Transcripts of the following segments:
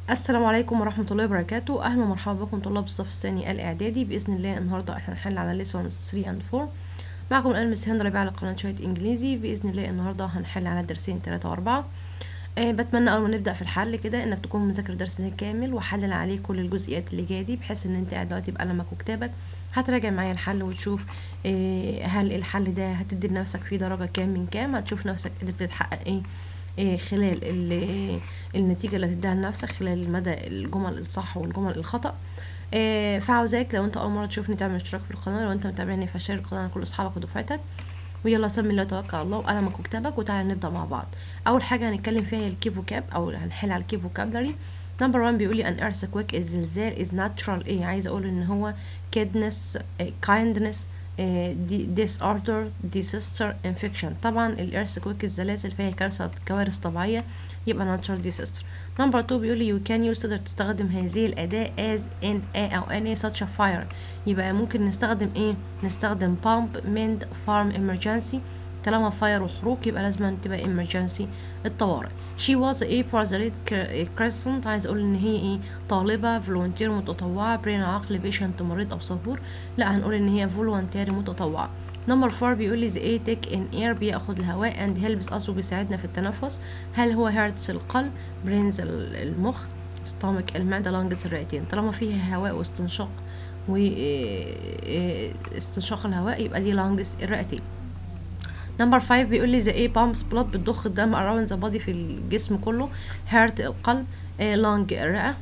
السلام عليكم ورحمة الله وبركاته أهلا ومرحبا بكم طلاب الصف الثاني الإعدادي بإذن الله النهاردة احنا هنحل على lessons 3 and 4 معكم الآن مس هند ربيع على قناة شوية إنجليزي بإذن الله النهاردة هنحل على درسين تلاتة وأربعة أه بتمنى أول ما نبدأ في الحل كده إنك تكون مذاكر الدرس ده كامل وحلل عليه كل الجزئيات اللي جاية دي بحيث إن أنت قاعد دلوقتي بقلمك وكتابك هتراجع معايا الحل وتشوف أه هل الحل ده هتدي لنفسك فيه درجة كام من كام هتشوف نفسك قدرت تحقق ايه إيه خلال ال- النتيجة اللي هتديها لنفسك خلال مدى الجمل الصح والجمل الخطأ إيه فعاوزاك لو انت اول مرة تشوفني تعمل اشتراك في القناة لو انت متابعني فشارك القناة لكل اصحابك ودفعتك ويلا سمي الله توكل على الله وقلمك وكتابك وتعالى نبدأ مع بعض اول حاجة هنتكلم فيها هي الكي فوكاب او هنحل على الكي فوكابلري نمبر 1 بيقول لي ان earthquake الزلزال is natural ايه عايز اقول ان هو kindness إيه kindness ديس اوردر disaster infection طبعا الايرثكويك الزلازل فيها كارثة كوارث طبيعية يبقى natural disaster نمبر 2 بيقول لي you can use تقدر تستخدم هذه الأداة as in a أو any such a fire يبقى ممكن نستخدم ايه نستخدم pump mend farm emergency طالما فاير وحروق يبقى لازم تبقى emergency الطوارئ she was a for the red crescent عايز اقول ان هي ايه طالبة فولونتير متطوعة برين عقل بيشنت مريض او صبور لا هنقول ان هي فولونتير متطوعة نمبر فور بيقول لي the a take in air بياخد الهواء and helps us وبيساعدنا في التنفس هل هو هيرتز القلب برينز المخ stomach المعدة لانجز الرئتين طالما فيها هواء واستنشاق واستنشاق الهواء يبقى دي لانجز الرئتين نمبر 5 بيقول لي the A pumps blood بتضخ الدم around the body في الجسم كله heart القلب lung الرئة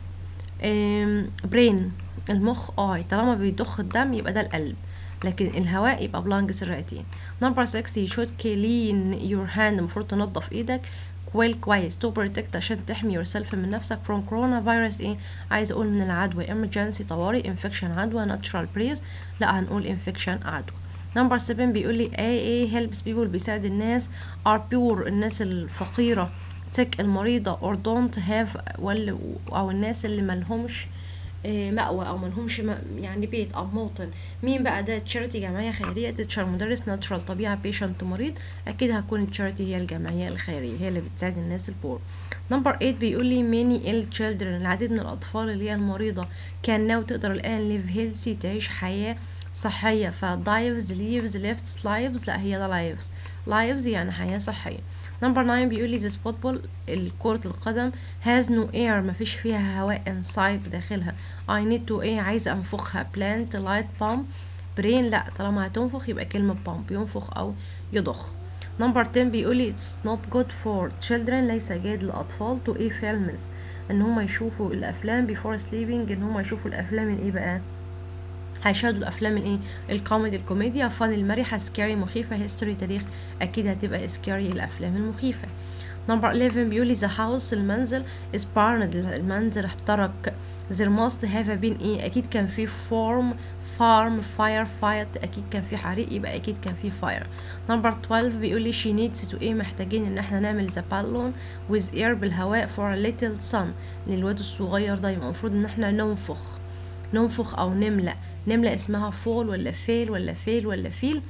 brain المخ eye طالما بيضخ الدم يبقى ده القلب لكن الهواء يبقى بلانجز الرئتين نمبر 6 you should clean your hand المفروض تنظف ايدك well كويس to protect عشان تحمي yourself من نفسك from coronavirus ايه عايز اقول من العدوى emergency طوارئ infection عدوى natural breeze لا هنقول infection عدوى نمبر 7 بيقول لي اي اي helps people بيساعد الناس are poor الناس الفقيرة sick المريضة or don't have ولا او الناس اللي ملهمش مأوى او ملهمش يعني بيت او موطن مين بقى ده تشاريتي جمعية خيرية تيتشر مدرس ناتشرال طبيعة بيشنت مريض اكيد هتكون التشاريتي هي الجمعية الخيرية هي اللي بتساعد الناس البور نمبر 8 بيقول لي many ill children العديد من الاطفال اللي هي المريضة كان ناو تقدر الان live healthy تعيش حياة صحية فدايفز ليفز ليفتس لايفز لا هي ده لايفز لايفز يعني حياة صحية نمبر 9 بيقول لي this football كرة القدم has no air مفيش فيها هواء inside بداخلها I need to ايه عايزة انفخها plant light pump brain لا طالما هتنفخ يبقى كلمة pump ينفخ او يضخ نمبر 10 بيقول لي it's not good for children ليس جيد للأطفال to ايه films ان هم يشوفوا الافلام before sleeping ان هم يشوفوا الافلام الايه بقى هيشاهدوا الافلام الايه الكوميدي الكوميديا فن المرحه سكاري مخيفه هيستوري تاريخ اكيد هتبقى سكاري الافلام المخيفه نمبر 11 بيقول لي ذا هاوس المنزل is burned المنزل احترق there must have been ايه اكيد كان في فورم فارم فاير فايت اكيد كان في حريق يبقى اكيد كان في فاير نمبر 12 بيقول لي she needs to ايه محتاجين ان احنا نعمل ذا بالون with air بالهواء for a little sun للواد الصغير ده يبقى المفروض ان احنا ننفخ ننفخ او نملأ نملة اسمها فول ولا فيل ولا فيل ولا فيل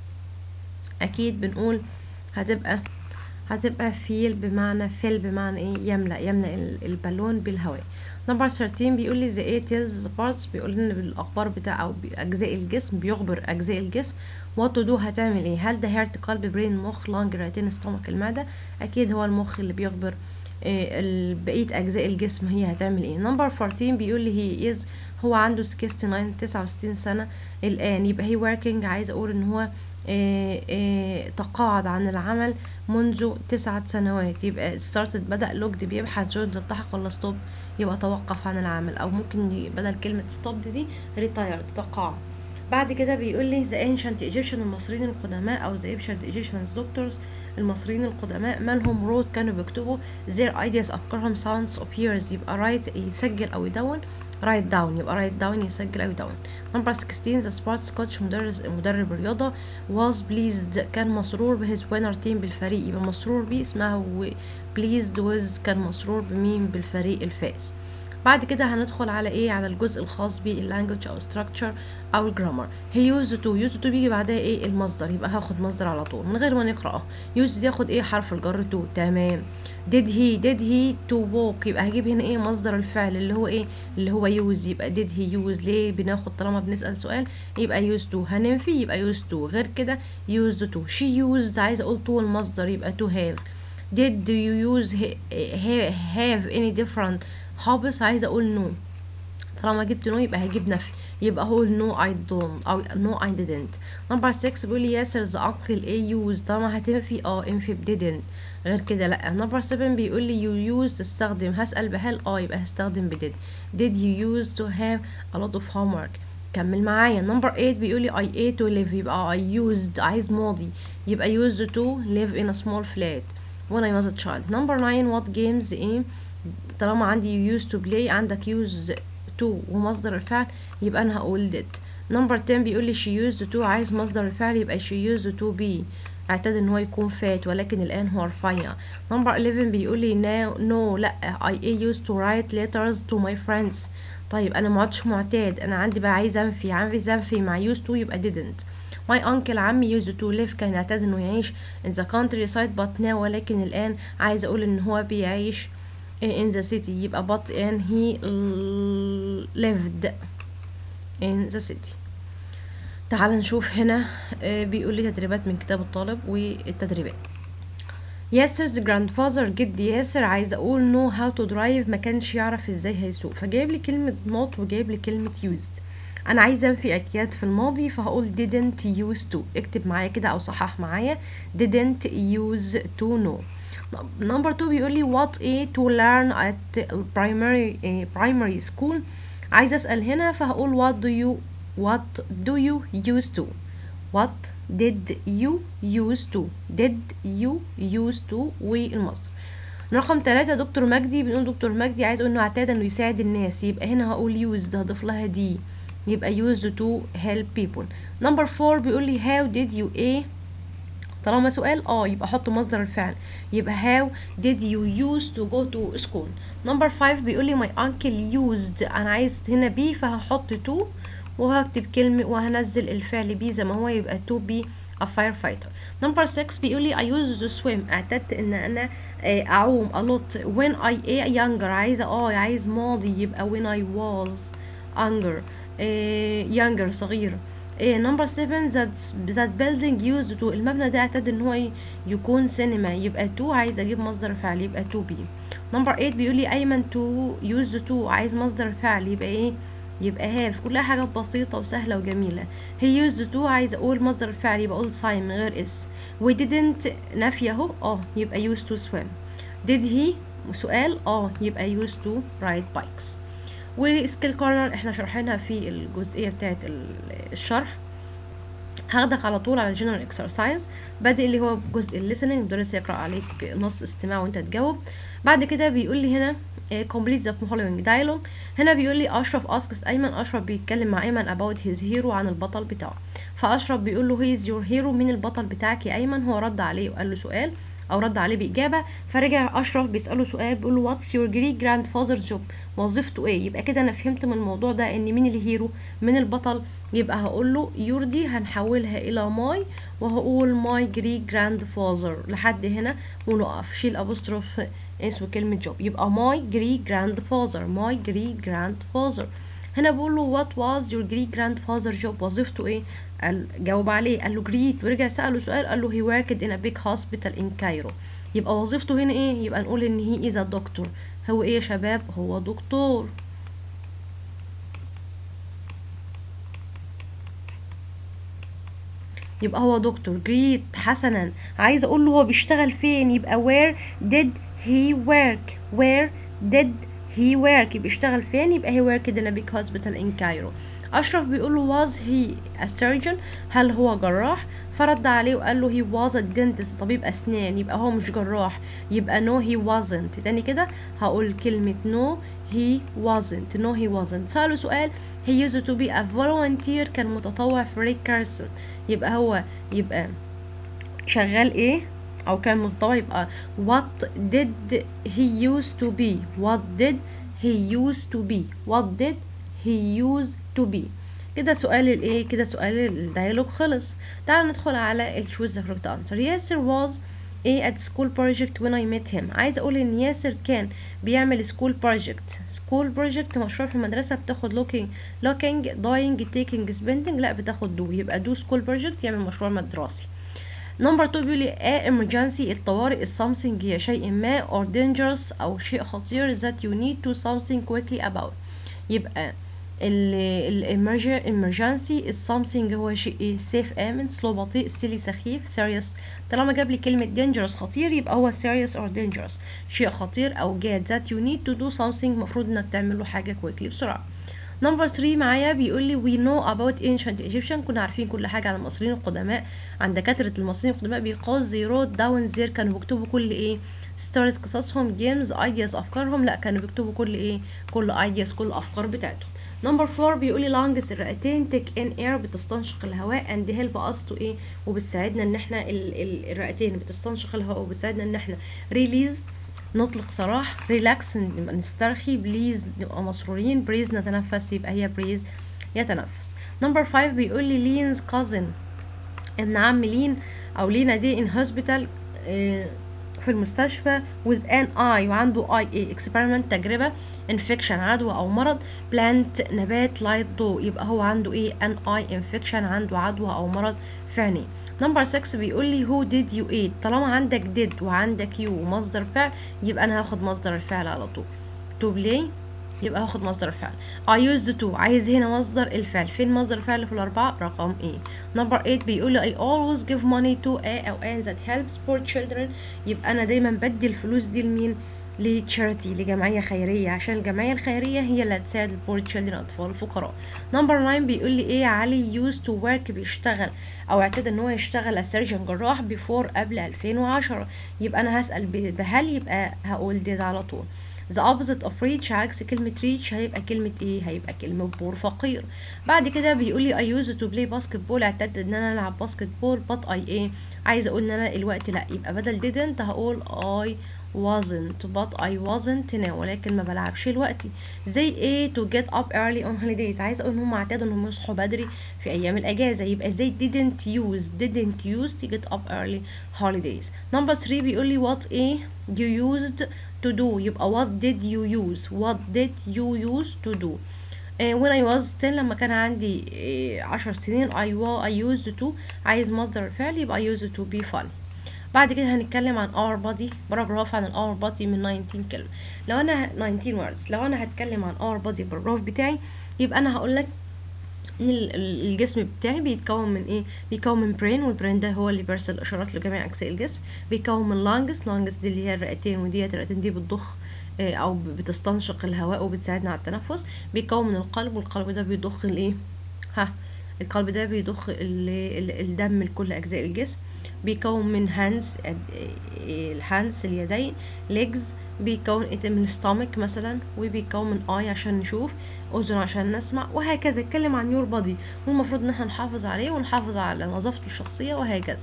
اكيد بنقول هتبقى هتبقى فيل بمعنى فيل بمعنى ايه يملأ يملأ البالون بالهواء نمبر 13 بيقول لي the eight tells the parts بيقول لنا بالاخبار بتاع او باجزاء الجسم بيخبر اجزاء الجسم what to do هتعمل ايه هل ده هيرت قلب برين مخ لانج رئتين ستومك المعده اكيد هو المخ اللي بيخبر إيه بقيه اجزاء الجسم هي هتعمل ايه نمبر 14 بيقول لي هي is هو عنده 69 69 سنة الآن يبقى هي working عايز أقول إن هو إيه إيه تقاعد عن العمل منذ تسعة سنوات يبقى started بدأ لوجد بيبحث جود التحق ولا ستوب يبقى توقف عن العمل أو ممكن بدل كلمة ستوب دي retired تقاعد بعد كده بيقول لي the ancient Egyptian المصريين القدماء أو the ancient Egyptian doctors المصريين القدماء مالهم رود كانوا بيكتبوا their ideas أفكارهم sounds of years يبقى write يسجل أو يدون رايت داون يبقى رايت داون يسجل او داون نمبر 16 ذا سبورتس كوتش مدرس مدرب الرياضه was pleased كان مسرور بهز وينر تيم بالفريق يبقى مسرور بيه اسمها pleased with كان مسرور بمين بالفريق الفائز بعد كده هندخل على ايه على الجزء الخاص باللانجوج او structure او الجرامر هي used to used to بيجي بعدها ايه المصدر يبقى هاخد مصدر على طول من غير ما نقراه used ياخد ايه حرف الجر to تمام did he did he to walk يبقى هجيب هنا ايه مصدر الفعل اللي هو ايه اللي هو use يبقى did he use ليه بناخد طالما بنسأل سؤال يبقى used to هننفي يبقى used to غير كده used to she used عايزه اقول to المصدر يبقى to have did you use have any different hobbies عايزه اقول no طالما جبت no يبقى هجيب نفي يبقى هو no I don't أو no I didn't number 6 بيقول لي ياسر the uncle a use طالما هتنفي اه انفي ب didn't غير كده لا number 7 بيقول لي you use تستخدم هسأل بهل اه يبقى هستخدم ب did did you use to have a lot of homework كمل معايا number 8 بيقول لي I ate to live يبقى I used عايز ماضي يبقى used to live in a small flat when I was a child number 9 what games ايه طالما عندي used to play عندك use to ومصدر الفعل يبقى انا هقول did number 10 بيقول لي she used to عايز مصدر الفعل يبقى she used to be اعتاد ان هو يكون فات ولكن الان هو رفيع number 11 بيقول لي no, no لا I used to write letters to my friends طيب انا ما عدتش معتاد انا عندي بقى عايز انفي عايز انفي مع used to يبقى didn't my uncle عمي used to live كان يعتاد انه يعيش in the countryside but now ولكن الان عايز اقول ان هو بيعيش in the city يبقى but and he lived in the city تعال نشوف هنا بيقول لي تدريبات من كتاب الطالب والتدريبات ياسر's grandfather جد ياسر عايز اقول know how to drive ما كانش يعرف ازاي هيسوق فجايب لي كلمة not وجايب لي كلمة used انا عايزه انفي اعتياد في الماضي فهقول didn't use to اكتب معايا كده او صحح معايا didn't use to know نمبر 2 بيقول لي what a to learn at primary uh, primary school عايزه اسال هنا فهقول what do you what do you use to what did you use to did you use to والمصدر رقم ثلاثة دكتور مجدي بنقول دكتور مجدي عايز اقول انه اعتاد انه يساعد الناس يبقى هنا هقول used هضيف لها دي يبقى used to help people نمبر 4 بيقول لي how did you ايه طالما سؤال اه يبقى احط مصدر الفعل يبقى how did you use to go to school نمبر 5 بيقول لي my uncle used انا عايز هنا بي فهحط to وهكتب كلمة وهنزل الفعل بي زي ما هو يبقى to be a firefighter نمبر 6 بيقول لي I used to swim اعتدت ان انا اعوم a lot when I a younger عايزة اه عايز ماضي يبقى when I was younger younger صغير نمبر 7 that that building used to المبنى ده اعتاد ان هو يكون سينما يبقى to عايز اجيب مصدر فعل يبقى to be نمبر 8 بيقول لي ايمن to used to عايز مصدر فعل يبقى ايه يبقى have كلها حاجات بسيطة وسهلة وجميلة he used to عايز اقول مصدر الفعل يبقى اقول sign من غير اس و didn't نفي اهو اه يبقى used to swim did he سؤال اه يبقى used to ride bikes والسكيل كورنر احنا شرحناها في الجزئية بتاعت الشرح هاخدك على طول على الجنرال اكسرسايز بادئ اللي هو جزء الليسننج المدرس يقرا عليك نص استماع وانت تجاوب بعد كده بيقول لي هنا complete the following dialogue هنا بيقول لي اشرف اسكس ايمن اشرف بيتكلم مع ايمن about his hero عن البطل بتاعه فاشرف بيقول له he is your hero مين البطل بتاعك يا ايمن هو رد عليه وقال له سؤال او رد عليه باجابه فرجع اشرف بيساله سؤال بيقول له what's your great grandfather's job وظيفته ايه يبقى كده انا فهمت من الموضوع ده ان مين الهيرو من البطل يبقى هقول له يوردي هنحولها الى ماي وهقول ماي جريت جراند فازر لحد هنا ونقف شيل ابوستروف اسم كلمة جوب يبقى ماي جريت جراند فازر ماي جريت جراند فازر هنا بقول له وات واز يور جريت جراند فازر جوب وظيفته ايه قال جاوب عليه قال له جريت ورجع سأله سؤال قال له هي وركد ان بيج هوسبيتال ان كايرو يبقى وظيفته هنا ايه يبقى نقول ان هي از دكتور هو ايه يا شباب هو دكتور يبقى هو دكتور جريت حسنا عايزه اقول له هو بيشتغل فين يبقى where did he work where did he work يبقى اشتغل فين يبقى he worked in a big hospital in Cairo اشرف بيقول له was he a surgeon هل هو جراح فرد عليه وقال له he was a dentist طبيب اسنان يبقى هو مش جراح يبقى no he wasn't تاني كده هقول كلمة no he wasn't no he wasn't سأله سؤال he used to be a volunteer كان متطوع في ريك كارسون يبقى هو يبقى شغال ايه او كان متطوع يبقى what did he used to be what did he used to be what did he used to be كده سؤال الايه كده سؤال الديالوج خلص تعال ندخل على ال choose the correct answer ياسر was a at school project when I met him عايزه اقول ان ياسر كان بيعمل school project school project مشروع في المدرسه بتاخد looking looking dying taking spending لا بتاخد do يبقى do school project يعمل مشروع مدرسي نمبر 2 بيقول لي a emergency الطوارئ is something هي شيء ما or dangerous او شيء خطير that you need to something quickly about يبقى ال emergency is something هو شيء safe آمن slow بطيء silly سخيف serious طالما جاب لي كلمة dangerous خطير يبقى هو serious or dangerous شيء خطير أو جاد that you need to do something مفروض إنك تعمل له حاجة quickly بسرعة نمبر 3 معايا بيقول لي we know about ancient Egyptian كنا عارفين كل حاجة عن المصريين القدماء عن دكاترة المصريين القدماء because they wrote down their كانوا بيكتبوا كل ايه ستوريز قصصهم جيمز ايدياز افكارهم لا كانوا بيكتبوا كل ايه كل ايدياز كل الافكار بتاعتهم نمبر 4 بيقول لي لانجس الرئتين تيك ان اير بتستنشق الهواء اند هيلب اس تو ايه وبتساعدنا ان احنا ال ال الرئتين بتستنشق الهواء وبتساعدنا ان احنا ريليز نطلق سراح ريلاكس نسترخي بليز نبقى مسرورين بريز نتنفس يبقى هي بريز يتنفس نمبر 5 بيقول لي لينز كازن ابن عم لين او لينا دي ان هوسبيتال في المستشفى with an eye وعنده eye experiment تجربة infection عدوى او مرض plant نبات light ضوء يبقى هو عنده ايه an eye infection عنده عدوى او مرض في عينيه نمبر 6 بيقول لي who did you eat طالما عندك did وعندك you ومصدر فعل يبقى انا هاخد مصدر الفعل على طول to play يبقى هاخد مصدر الفعل I used to عايز هنا مصدر الفعل فين مصدر الفعل في الأربعة رقم ايه نمبر 8 بيقول لي I always give money to a أو an that helps poor children يبقى أنا دايما بدي الفلوس دي لمين لتشاريتي لجمعية خيرية عشان الجمعية الخيرية هي اللي هتساعد البور تشيلدرن الأطفال الفقراء نمبر 9 بيقول لي ايه علي used to work بيشتغل أو اعتاد ان هو يشتغل سيرجن جراح بيفور قبل 2010 يبقى أنا هسأل بهل يبقى هقول دي على طول the opposite of rich عكس كلمة rich هيبقى كلمة ايه هيبقى كلمة بور فقير بعد كده بيقول لي I used to play basketball اعتدت ان انا العب باسكت بول but I ايه عايزة اقول ان انا الوقت لا يبقى بدل didn't هقول I wasn't but I wasn't now ولكن ما بلعبش دلوقتي زي ايه to get up early on holidays عايزه اقول ان هم اعتادوا انهم يصحوا بدري في ايام الاجازه يبقى زي didn't use didn't use to get up early holidays number 3 بيقول لي what ايه you used to do يبقى what did you use what did you use to do uh, when I was 10 لما كان عندي uh, 10 سنين I, I used to عايز مصدر الفعل يبقى I used to be fun بعد كده هنتكلم عن our body باراجراف عن our body من 19 كلمة لو انا 19 words لو انا هتكلم عن our body باراجراف بتاعي يبقى انا هقول لك الجسم بتاعي بيتكون من ايه بيتكون من برين والبرين ده هو اللي بيرسل الاشارات لجميع اجزاء الجسم بيتكون من لانجس لانجس دي اللي هي الرئتين وديت الرئتين دي بتضخ او بتستنشق الهواء وبتساعدنا على التنفس بيتكون من القلب والقلب ده بيضخ الايه ها القلب ده بيضخ الدم لكل اجزاء الجسم بيكون من هانز الهانز اليدين ليجز بيكون من ستامك مثلا وبيكون من اي عشان نشوف اذن عشان نسمع وهكذا اتكلم عن يور بادي والمفروض ان احنا نحافظ عليه ونحافظ على نظافته الشخصيه وهكذا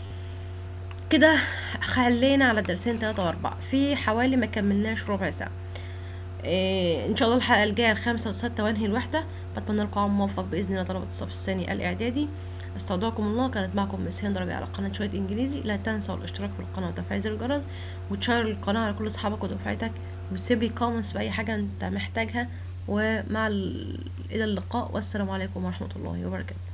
كده خلينا على درسين تلاتة واربعة في حوالي ما كملناش ربع ساعة إيه ان شاء الله الحلقة الجاية الخامسة والستة وانهي الوحدة بتمنى لكم عام موفق باذن الله طلبة الصف الثاني الاعدادي استودعكم الله كانت معكم مس هند ربيع على قناة شوية انجليزي لا تنسوا الاشتراك في القناة وتفعيل زر الجرس وتشير القناة على كل اصحابك ودفعتك وتسيب لي كومنتس بأي حاجة انت محتاجها ومع ال... الى اللقاء والسلام عليكم ورحمة الله وبركاته